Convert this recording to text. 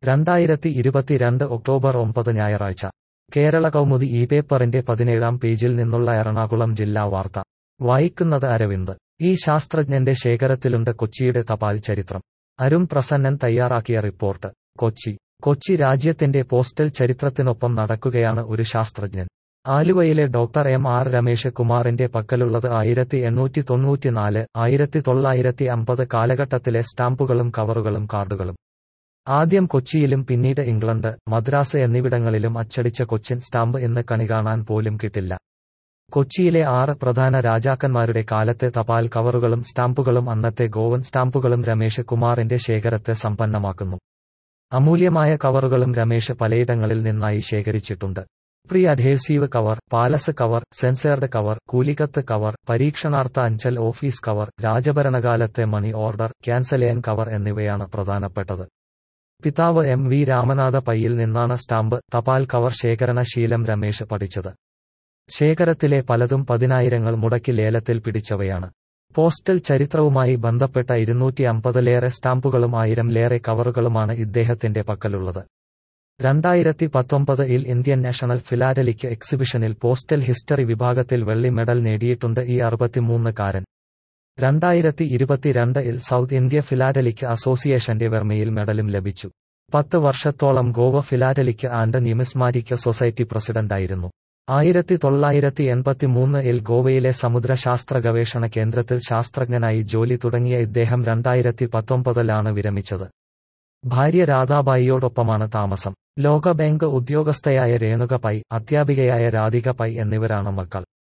രണ്ടായിരത്തി ഇരുപത്തിരണ്ട് ഒക്ടോബർ ഒമ്പത് ഞായറാഴ്ച കേരള കൗമുദി ഈ പേപ്പറിന്റെ പതിനേഴാം പേജിൽ നിന്നുള്ള എറണാകുളം ജില്ലാ വാർത്ത വായിക്കുന്നത് അരവിന്ദ് ഈ ശാസ്ത്രജ്ഞന്റെ ശേഖരത്തിലുണ്ട് കൊച്ചിയുടെ തപാൽ ചരിത്രം അരുൺ പ്രസന്നൻ തയ്യാറാക്കിയ റിപ്പോർട്ട് കൊച്ചി കൊച്ചി രാജ്യത്തിന്റെ പോസ്റ്റൽ ചരിത്രത്തിനൊപ്പം നടക്കുകയാണ് ഒരു ശാസ്ത്രജ്ഞൻ ആലുവയിലെ ഡോക്ടർ എം ആർ രമേശ് കുമാറിന്റെ പക്കലുള്ളത് ആയിരത്തി എണ്ണൂറ്റി തൊണ്ണൂറ്റിനാല് ആയിരത്തി തൊള്ളായിരത്തി അമ്പത് കാലഘട്ടത്തിലെ സ്റ്റാമ്പുകളും കവറുകളും കാർഡുകളും ആദ്യം കൊച്ചിയിലും പിന്നീട് ഇംഗ്ലണ്ട് മദ്രാസ് എന്നിവിടങ്ങളിലും അച്ചടിച്ച കൊച്ചിൻ സ്റ്റാമ്പ് എന്ന് കണി കാണാൻ പോലും കിട്ടില്ല കൊച്ചിയിലെ ആറ് പ്രധാന രാജാക്കന്മാരുടെ കാലത്തെ തപാൽ കവറുകളും സ്റ്റാമ്പുകളും അന്നത്തെ ഗോവൻ സ്റ്റാമ്പുകളും രമേശ് കുമാറിന്റെ ശേഖരത്തെ സമ്പന്നമാക്കുന്നു അമൂല്യമായ കവറുകളും രമേശ് പലയിടങ്ങളിൽ നിന്നായി ശേഖരിച്ചിട്ടുണ്ട് pre adhesive cover palace cover censored cover കൂലിക്കത്ത് കവർ പരീക്ഷണാർത്ഥ അഞ്ചൽ ഓഫീസ് കവർ രാജഭരണകാലത്തെ മണി ഓർഡർ ക്യാൻസലേൻ കവർ എന്നിവയാണ് പ്രധാനപ്പെട്ടത് പിതാവ് എം വി രാമനാഥ പയ്യിൽ നിന്നാണ് സ്റ്റാമ്പ് തപാൽ കവർ ശേഖരണ ശീലം രമേശ് പഠിച്ചത് ശേഖരത്തിലെ പലതും പതിനായിരങ്ങൾ മുടക്കി ലേലത്തിൽ പിടിച്ചവയാണ് പോസ്റ്റൽ ചരിത്രവുമായി ബന്ധപ്പെട്ട ഇരുന്നൂറ്റി അമ്പതിലേറെ സ്റ്റാമ്പുകളും ആയിരം ലേറെ കവറുകളുമാണ് ഇദ്ദേഹത്തിന്റെ പക്കലുള്ളത് രണ്ടായിരത്തി പത്തൊമ്പത് ഇൽ ഇന്ത്യൻ നാഷണൽ ഫിലാറ്റലിക് എക്സിബിഷനിൽ പോസ്റ്റൽ ഹിസ്റ്ററി വിഭാഗത്തിൽ വെള്ളി മെഡൽ നേടിയിട്ടുണ്ട് ഈ അറുപത്തിമൂന്നുകാരൻ രണ്ടായിരത്തി ഇരുപത്തിരണ്ട് ഇൽ സൗത്ത് ഇന്ത്യ ഫിലാറ്റലിക് അസോസിയേഷന്റെ വെർമയിൽ മെഡലും ലഭിച്ചു പത്ത് വർഷത്തോളം Goa philatelic and numismatic society പ്രസിഡന്റായിരുന്നു ആയിരത്തി തൊള്ളായിരത്തി എൺപത്തിമൂന്ന് ഇൽ ഗോവയിലെ സമുദ്രശാസ്ത്ര ഗവേഷണ കേന്ദ്രത്തിൽ ശാസ്ത്രജ്ഞനായി ജോലി തുടങ്ങിയ ഇദ്ദേഹം രണ്ടായിരത്തി പത്തൊമ്പതിലാണ് വിരമിച്ചത് ഭാര്യ രാധാബായിയോടൊപ്പമാണ് താമസം ലോകബാങ്ക് ഉദ്യോഗസ്ഥയായ രേണുക പൈ അധ്യാപികയായ രാധിക പൈ എന്നിവരാണ് മക്കൾ